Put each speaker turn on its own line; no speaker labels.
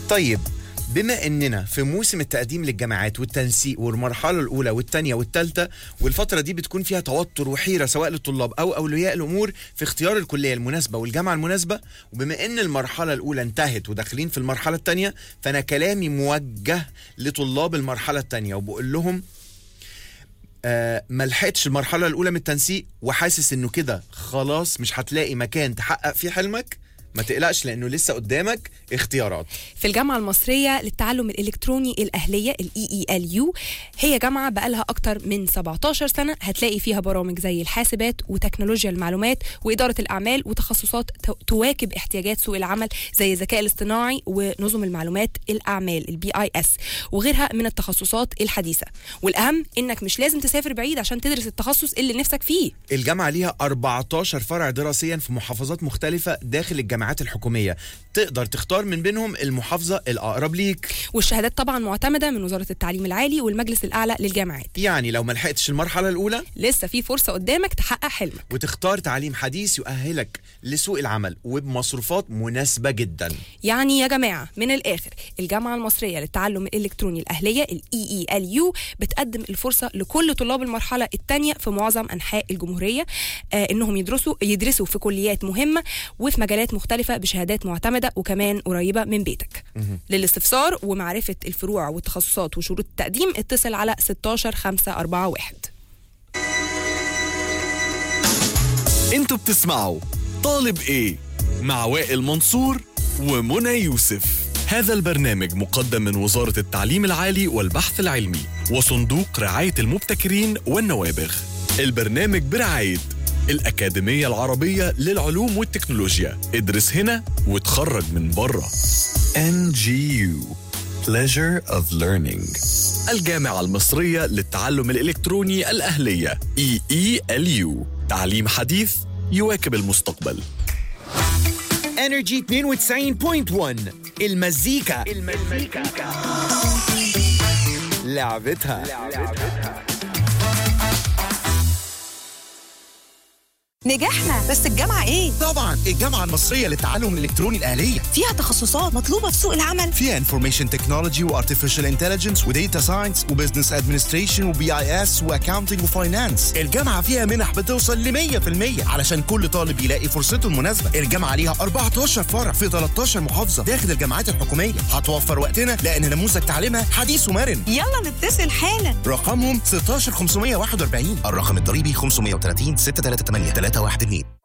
طيب بما اننا في موسم التقديم للجامعات والتنسيق والمرحله الاولى والثانيه والثالثه والفتره دي بتكون فيها توتر وحيره سواء للطلاب او اولياء الامور في اختيار الكليه المناسبه والجامعه المناسبه وبما ان المرحله الاولى انتهت وداخلين في المرحله الثانيه فانا كلامي موجه لطلاب المرحله الثانيه وبقول لهم آه ما لحقتش المرحله الاولى من التنسيق وحاسس انه كده خلاص مش هتلاقي مكان تحقق فيه حلمك ما تقلقش لانه لسه قدامك اختيارات
في الجامعة المصرية للتعلم الإلكتروني الأهلية ال EELU هي جامعة بقالها أكتر من 17 سنة هتلاقي فيها برامج زي الحاسبات وتكنولوجيا المعلومات وإدارة الأعمال وتخصصات تو- تواكب احتياجات سوق العمل زي الذكاء الاصطناعي ونظم المعلومات الأعمال البي اي اس وغيرها من التخصصات الحديثة والأهم إنك مش لازم تسافر بعيد عشان تدرس التخصص اللي نفسك فيه
الجامعة ليها 14 فرع دراسيا في محافظات مختلفة داخل الجامعات الحكومية تقدر تختار من بينهم المحافظة الأقرب ليك
والشهادات طبعا معتمدة من وزارة التعليم العالي والمجلس الأعلى للجامعات
يعني لو ما لحقتش المرحلة الأولى
لسه في فرصة قدامك تحقق حلمك
وتختار تعليم حديث يؤهلك لسوق العمل وبمصروفات مناسبة جدا
يعني يا جماعة من الآخر الجامعة المصرية للتعلم الإلكتروني الأهلية ال EELU بتقدم الفرصة لكل طلاب المرحلة الثانية في معظم أنحاء الجمهورية آه إنهم يدرسوا يدرسوا في كليات مهمة وفي مجالات مختلفة بشهادات معتمدة وكمان قريبة من بيتك للاستفسار ومعرفة الفروع والتخصصات وشروط التقديم اتصل على 16 5 4 1
انتوا بتسمعوا طالب ايه مع وائل منصور ومنى يوسف هذا البرنامج مقدم من وزارة التعليم العالي والبحث العلمي وصندوق رعاية المبتكرين والنوابغ البرنامج برعاية الأكاديمية العربية للعلوم والتكنولوجيا ادرس هنا وتخرج من بره NGU Pleasure of Learning الجامعة المصرية للتعلم الإلكتروني الأهلية EELU تعليم حديث يواكب المستقبل
انرجي 92.1 المزيكا المزيكا لعبتها
نجحنا بس الجامعة ايه؟
طبعا الجامعة المصرية للتعلم الإلكتروني الآلية
فيها تخصصات مطلوبة في سوق العمل
فيها انفورميشن تكنولوجي وارتفيشال انتليجنس وديتا ساينس وبزنس ادمنستريشن وبي اي اس واكاونتنج وفاينانس الجامعة فيها منح بتوصل ل 100% علشان كل طالب يلاقي فرصته المناسبة الجامعة ليها 14 فرع في 13 محافظة داخل الجامعات الحكومية هتوفر وقتنا لأن نموذج تعليمها حديث ومرن
يلا نتصل حالا
رقمهم 16541 الرقم الضريبي 530 638 312